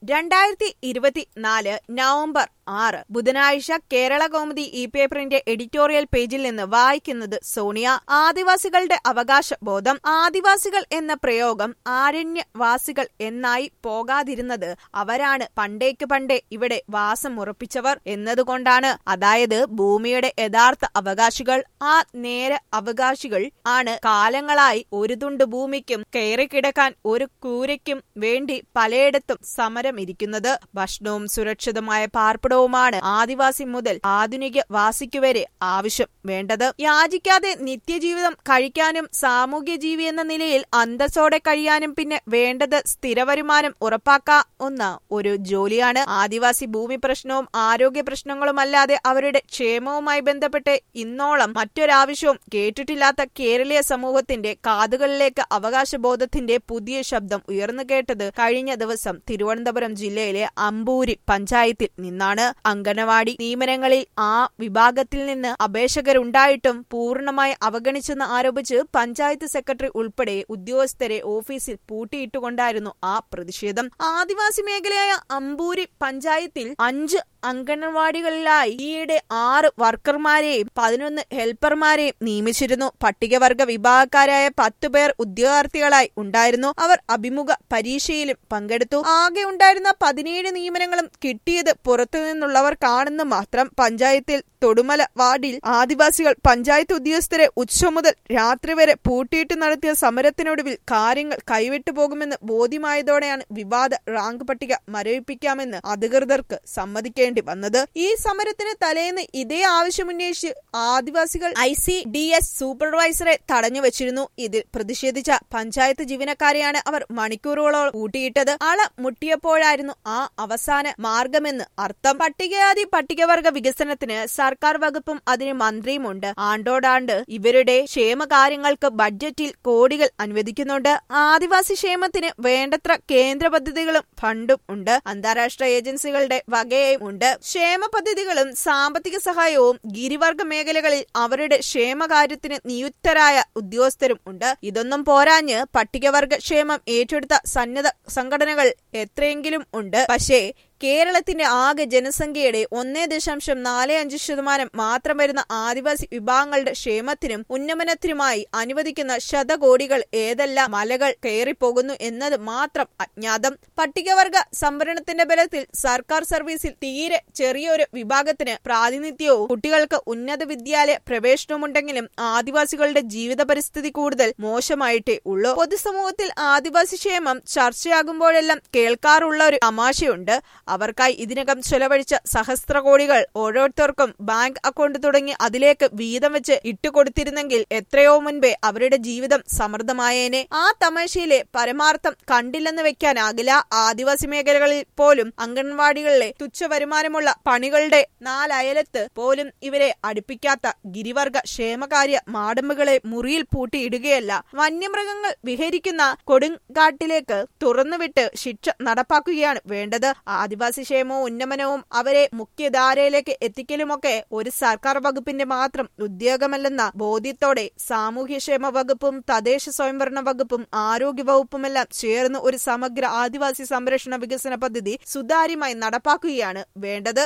രണ്ടായിരത്തി ഇരുപത്തിനാല് നവംബർ ആറ് ബുധനാഴ്ച കേരള കൗമുദി ഇ പേപ്പറിന്റെ എഡിറ്റോറിയൽ പേജിൽ നിന്ന് വായിക്കുന്നത് സോണിയ ആദിവാസികളുടെ അവകാശ ബോധം ആദിവാസികൾ എന്ന പ്രയോഗം ആരണ്യവാസികൾ എന്നായി പോകാതിരുന്നത് അവരാണ് പണ്ടേക്ക് പണ്ടേ ഇവിടെ വാസമുറപ്പിച്ചവർ എന്നതുകൊണ്ടാണ് അതായത് ഭൂമിയുടെ യഥാർത്ഥ അവകാശികൾ ആ നേര അവകാശികൾ ആണ് കാലങ്ങളായി ഒരു തുണ്ട് ഭൂമിക്കും കയറിക്കിടക്കാൻ ഒരു കൂരയ്ക്കും വേണ്ടി പലയിടത്തും സമരമിരിക്കുന്നത് ഭക്ഷണവും സുരക്ഷിതമായ പാർപ്പിടവുമാണ് ആദിവാസി മുതൽ ആധുനിക വാസിക്കുവരെ ആവശ്യം വേണ്ടത് യാചിക്കാതെ നിത്യജീവിതം കഴിക്കാനും സാമൂഹ്യ ജീവി എന്ന നിലയിൽ അന്തസ്സോടെ കഴിയാനും പിന്നെ വേണ്ടത് സ്ഥിരവരുമാനം ഉറപ്പാക്കാവുന്ന ഒരു ജോലിയാണ് ആദിവാസി ഭൂമി പ്രശ്നവും ആരോഗ്യ പ്രശ്നങ്ങളുമല്ലാതെ അവരുടെ ക്ഷേമവുമായി ബന്ധപ്പെട്ട് ഇന്നോളം മറ്റൊരാവശ്യവും കേട്ടിട്ടില്ലാത്ത കേരളീയ സമൂഹത്തിന്റെ കാതുകളിലേക്ക് അവകാശബോധത്തിന്റെ പുതിയ ശബ്ദം ഉയർന്നു കേട്ടത് കഴിഞ്ഞ ദിവസം തിരുവനന്തപുരം ജില്ലയിലെ അമ്പൂരി പഞ്ചായത്തിൽ നിന്നാണ് അംഗനവാടി നിയമനങ്ങളിൽ ആ വിഭാഗത്തിൽ നിന്ന് അപേക്ഷകരുണ്ടായിട്ടും പൂർണ്ണമായി അവഗണിച്ചെന്ന് ആരോപിച്ച് പഞ്ചായത്ത് സെക്രട്ടറി ഉൾപ്പെടെ ഉദ്യോഗസ്ഥരെ ഓഫീസിൽ പൂട്ടിയിട്ടുകൊണ്ടായിരുന്നു ആ പ്രതിഷേധം ആദിവാസി മേഖലയായ അമ്പൂരി പഞ്ചായത്തിൽ അഞ്ച് അംഗനവാടികളിലായി ഈയിടെ ആറ് വർക്കർമാരെയും പതിനൊന്ന് ഹെൽപ്പർമാരെയും നിയമിച്ചിരുന്നു പട്ടികവർഗ വിഭാഗക്കാരായ പത്തു പേർ ഉദ്യോഗാർത്ഥികളായി ഉണ്ടായിരുന്നു അവർ അഭിമുഖ പരീക്ഷയിലും പങ്കെടുത്തു ആകെ ഉണ്ടായിരുന്ന പതിനേഴ് നിയമനങ്ങളും കിട്ടിയത് പുറത്തുനിന്നുള്ളവർക്കാണെന്ന് മാത്രം പഞ്ചായത്തിൽ തൊടുമല വാർഡിൽ ആദിവാസികൾ പഞ്ചായത്ത് ഉദ്യോഗസ്ഥരെ ഉച്ച മുതൽ രാത്രി വരെ പൂട്ടിയിട്ട് നടത്തിയ സമരത്തിനൊടുവിൽ കാര്യങ്ങൾ കൈവിട്ടു പോകുമെന്ന് ബോധ്യമായതോടെയാണ് വിവാദ റാങ്ക് പട്ടിക മരവിപ്പിക്കാമെന്ന് അധികൃതർക്ക് സമ്മതിക്കേണ്ടി വന്നത് ഈ സമരത്തിന് തലേന്ന് ഇതേ ആവശ്യമുന്നയിച്ച് ആദിവാസികൾ ഐ സി ഡി എസ് സൂപ്പർവൈസറെ തടഞ്ഞു വെച്ചിരുന്നു ഇതിൽ പ്രതിഷേധിച്ച പഞ്ചായത്ത് ജീവനക്കാരെയാണ് അവർ മണിക്കൂറുകളോളം കൂട്ടിയിട്ടത് അള മുട്ടിയപ്പോഴായിരുന്നു ആ അവസാന മാർഗമെന്ന് അർത്ഥം പട്ടികജാതി പട്ടികവർഗ വികസനത്തിന് സർക്കാർ വകുപ്പും അതിന് മന്ത്രിയുമുണ്ട് ആണ്ടോടാണ്ട് ഇവരുടെ ക്ഷേമകാര്യങ്ങൾക്ക് ബഡ്ജറ്റിൽ കോടികൾ അനുവദിക്കുന്നുണ്ട് ആദിവാസി ക്ഷേമത്തിന് വേണ്ടത്ര കേന്ദ്ര പദ്ധതികളും ഫണ്ടും ഉണ്ട് അന്താരാഷ്ട്ര ഏജൻസികളുടെ വകയും ഉണ്ട് ക്ഷേമ പദ്ധതികളും സാമ്പത്തിക സഹായവും ഗിരിവർഗ മേഖലകളിൽ അവരുടെ ക്ഷേമകാര്യത്തിന് നിയുക്തരായ ഉദ്യോഗസ്ഥരും ഉണ്ട് ഇതൊന്നും പോരാഞ്ഞ് പട്ടികവർഗ ക്ഷേമം ഏറ്റെടുത്ത സന്നദ്ധ സംഘടനകൾ എത്രയെങ്കിലും ഉണ്ട് പക്ഷേ കേരളത്തിന്റെ ആകെ ജനസംഖ്യയുടെ ഒന്നേ ദശാംശം നാല് അഞ്ച് ശതമാനം മാത്രം വരുന്ന ആദിവാസി വിഭാഗങ്ങളുടെ ക്ഷേമത്തിനും ഉന്നമനത്തിനുമായി അനുവദിക്കുന്ന ശതകോടികൾ ഏതെല്ലാം മലകൾ കയറിപ്പോകുന്നു എന്നത് മാത്രം അജ്ഞാതം പട്ടികവർഗ സംവരണത്തിന്റെ ബലത്തിൽ സർക്കാർ സർവീസിൽ തീരെ ചെറിയൊരു വിഭാഗത്തിന് പ്രാതിനിധ്യവും കുട്ടികൾക്ക് ഉന്നത വിദ്യാലയ പ്രവേശനവുമുണ്ടെങ്കിലും ആദിവാസികളുടെ ജീവിത പരിസ്ഥിതി കൂടുതൽ മോശമായിട്ടേ ഉള്ളൂ പൊതുസമൂഹത്തിൽ ആദിവാസി ക്ഷേമം ചർച്ചയാകുമ്പോഴെല്ലാം കേൾക്കാറുള്ള ഒരു തമാശയുണ്ട് അവർക്കായി ഇതിനകം ചെലവഴിച്ച സഹസ്ര കോടികൾ ഓരോരുത്തർക്കും ബാങ്ക് അക്കൗണ്ട് തുടങ്ങി അതിലേക്ക് വീതം വെച്ച് ഇട്ടുകൊടുത്തിരുന്നെങ്കിൽ എത്രയോ മുൻപേ അവരുടെ ജീവിതം സമൃദ്ധമായേനെ ആ തമാശയിലെ പരമാർത്ഥം കണ്ടില്ലെന്ന് വെക്കാനാകില്ല ആദിവാസി മേഖലകളിൽ പോലും അംഗൻവാടികളിലെ തുച്ഛ വരുമാനമുള്ള പണികളുടെ നാലയലത്ത് പോലും ഇവരെ അടുപ്പിക്കാത്ത ഗിരിവർഗ ക്ഷേമകാര്യ മാടമ്പുകളെ മുറിയിൽ പൂട്ടിയിടുകയല്ല വന്യമൃഗങ്ങൾ വിഹരിക്കുന്ന കൊടുങ്കാട്ടിലേക്ക് തുറന്നുവിട്ട് ശിക്ഷ നടപ്പാക്കുകയാണ് വേണ്ടത് ആദിവാസി ക്ഷേമവും ഉന്നമനവും അവരെ മുഖ്യധാരയിലേക്ക് എത്തിക്കലുമൊക്കെ ഒരു സർക്കാർ വകുപ്പിന്റെ മാത്രം ഉദ്യോഗമല്ലെന്ന ബോധ്യത്തോടെ സാമൂഹ്യക്ഷേമ വകുപ്പും തദ്ദേശ സ്വയംഭരണ വകുപ്പും ആരോഗ്യ വകുപ്പുമെല്ലാം ചേർന്ന് ഒരു സമഗ്ര ആദിവാസി സംരക്ഷണ വികസന പദ്ധതി സുതാര്യമായി നടപ്പാക്കുകയാണ് വേണ്ടത്